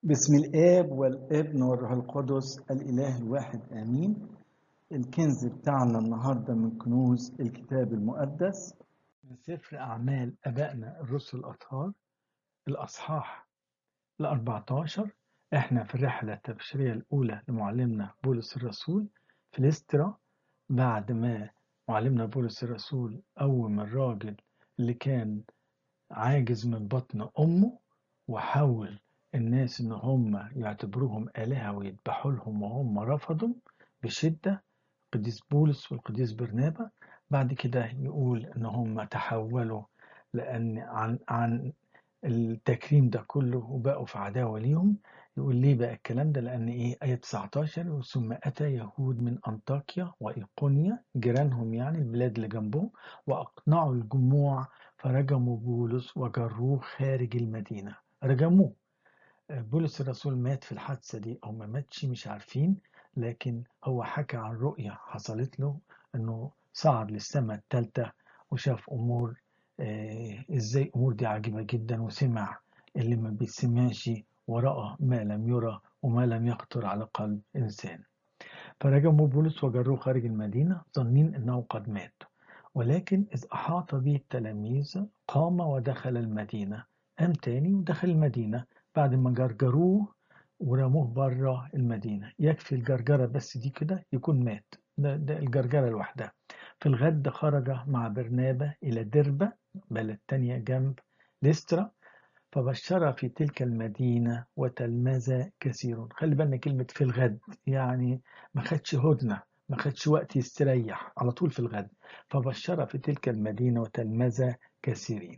بسم الآب والابن والروح القدس الإله الواحد آمين الكنز بتاعنا النهاردة من كنوز الكتاب المقدس من سفر أعمال أبائنا الرسل الأطهار الأصحاح ال 14 إحنا في الرحلة التبشيرية الأولى لمعلمنا بولس الرسول في ليسترا بعد ما معلمنا بولس الرسول قوم الراجل اللي كان عاجز من بطن أمه وحاول الناس إن هم يعتبروهم آلهة ويذبحوا لهم وهم رفضوا بشدة القديس بولس والقديس برنابا بعد كده يقول إن هم تحولوا لأن عن عن التكريم ده كله وبقوا في عداوة ليهم يقول ليه بقى الكلام ده لأن إيه آية 19 ثم أتى يهود من أنطاكيا وإيقونيا جيرانهم يعني البلاد اللي جنبهم وأقنعوا الجموع فرجموا بولس وجروه خارج المدينة رجموه بولس الرسول مات في الحادثة دي أو ما ماتش مش عارفين لكن هو حكى عن رؤية حصلت له إنه صعد للسماء الثالثة وشاف أمور آه إزاي أمور دي عجيبة جدا وسمع اللي ما بيسمعش ورأى ما لم يرى وما لم يخطر على قلب إنسان فرجموا بولس وجروه خارج المدينة ظنين أنه قد مات ولكن إذ أحاط به التلاميذ قام ودخل المدينة قام تاني ودخل المدينة بعد ما جرجروه ورموه بره المدينة يكفي الجرجرة بس دي كده يكون مات ده, ده الجرجرة لوحدها في الغد خرج مع برنابة إلى دربة بلد تانية جنب ليسترا فبشر في تلك المدينة وتلمذ كثير خلي بالنا كلمة في الغد يعني ما خدش هدنة ما خدش وقت يستريح على طول في الغد فبشر في تلك المدينة وتلمذ كثيرين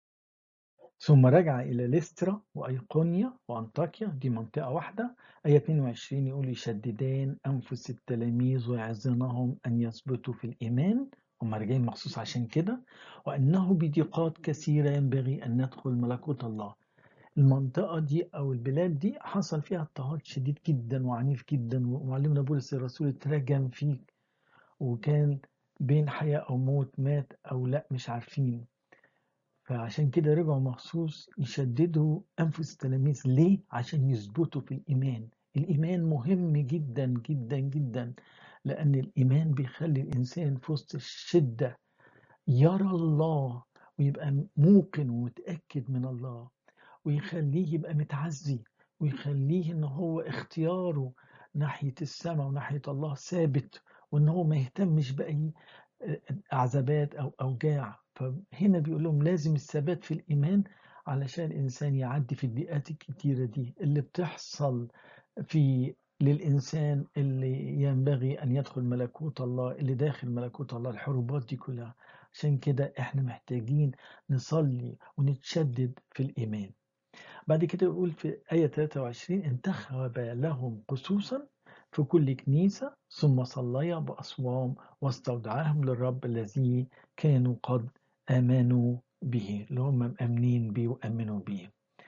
ثم رجع إلى ليسترا وأيقونيا وأنطاكيا دي منطقة واحدة آية 22 يقول يشددان أنفس التلاميذ ويعظنهم أن يثبتوا في الإيمان هم راجعين مخصوص عشان كده وأنه بضيقات كثيرة ينبغي أن ندخل ملكوت الله المنطقة دي أو البلاد دي حصل فيها اضطهاد شديد جدا وعنيف جدا ومعلمنا بولس الرسول اترجم فيه وكان بين حياة أو موت مات أو لا مش عارفين فعشان كده رجعوا مخصوص يشددوا أنفس التلاميذ ليه؟ عشان يثبتوا في الإيمان الإيمان مهم جدا جدا جدا لأن الإيمان بيخلي الإنسان في وسط الشدة يرى الله ويبقى موقن ومتأكد من الله ويخليه يبقى متعزي ويخليه إن هو اختياره ناحية السماء وناحية الله ثابت وإن هو ما يهتمش بأي عذابات أو أوجاع فهنا بيقول لهم لازم الثبات في الإيمان علشان الإنسان يعدي في البيئات الكتيرة دي اللي بتحصل في للإنسان اللي ينبغي أن يدخل ملكوت الله اللي داخل ملكوت الله الحروبات دي كلها عشان كده إحنا محتاجين نصلي ونتشدد في الإيمان بعد كده يقول في آية 23 انتخب لهم خصوصا في كل كنيسة ثم صليا بأصوام واستودعاهم للرب الذي كانوا قد آمنوا به اللي هم مأمنين بيه وأمنوا بيه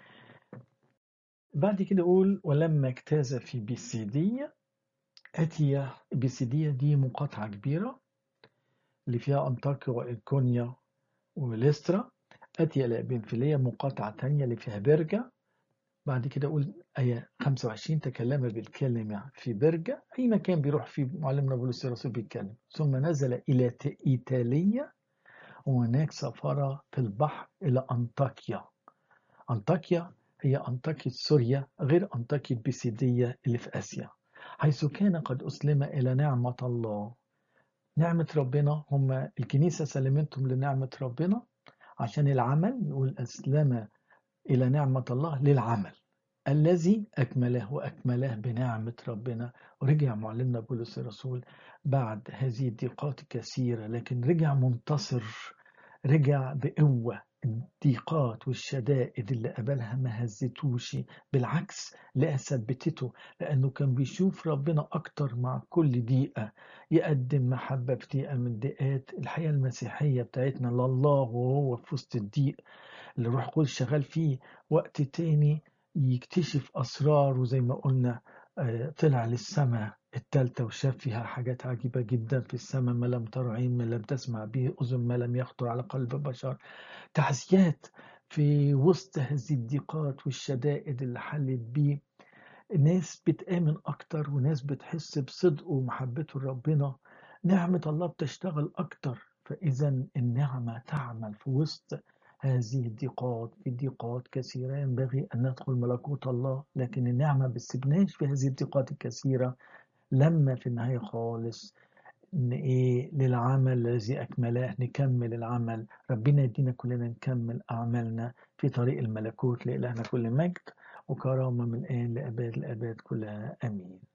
بعد كده يقول ولما اجتاز في بيسيدية أتي بيسيدية دي مقاطعة كبيرة اللي فيها أنطاكيا وإيكونيا وليسترا أتي إلى بنفيلية مقاطعة تانية اللي فيها برجة بعد كده أقول آية 25 تكلم بالكلمة في برجة أي مكان بيروح فيه معلمنا بولس الرسول بيتكلم ثم نزل إلى إيطالية وهناك سافر في البحر إلى أنطاكيا أنطاكيا هي أنطاكيا سوريا غير أنطاكيا بيسيدية اللي في آسيا حيث كان قد أسلم إلى نعمة الله نعمة ربنا هم الكنيسة سلمتهم لنعمة ربنا عشان العمل يقول أسلم إلى نعمة الله للعمل الذي أكمله وأكمله بنعمة ربنا ورجع معلمنا بولس الرسول بعد هذه الضيقات الكثيرة لكن رجع منتصر رجع بقوة الضيقات والشدائد اللي قبلها ما هزتوش بالعكس لا ثبتته لأنه كان بيشوف ربنا أكتر مع كل دقيقة يقدم محبة في دقيقة من دقات الحياة المسيحية بتاعتنا لله وهو في وسط الضيق اللي روح قدس شغال فيه وقت تاني يكتشف أسرار وزي ما قلنا طلع للسماء التالتة وشاف فيها حاجات عجيبة جدا في السماء ما لم تر عين ما لم تسمع به أذن ما لم يخطر على قلب بشر تعزيات في وسط هذه الضيقات والشدائد اللي حلت بيه ناس بتآمن أكتر وناس بتحس بصدقه ومحبته لربنا نعمة الله بتشتغل أكتر فإذا النعمة تعمل في وسط هذه الضيقات في ضيقات كثيرة ينبغي أن ندخل ملكوت الله لكن النعمة بتسيبناش في هذه الضيقات الكثيرة لما في النهاية خالص إن إيه للعمل الذي أكملاه نكمل العمل ربنا يدينا كلنا نكمل أعمالنا في طريق الملكوت لإلهنا كل مجد وكرامة من الآن لأباد الآباد كلها آمين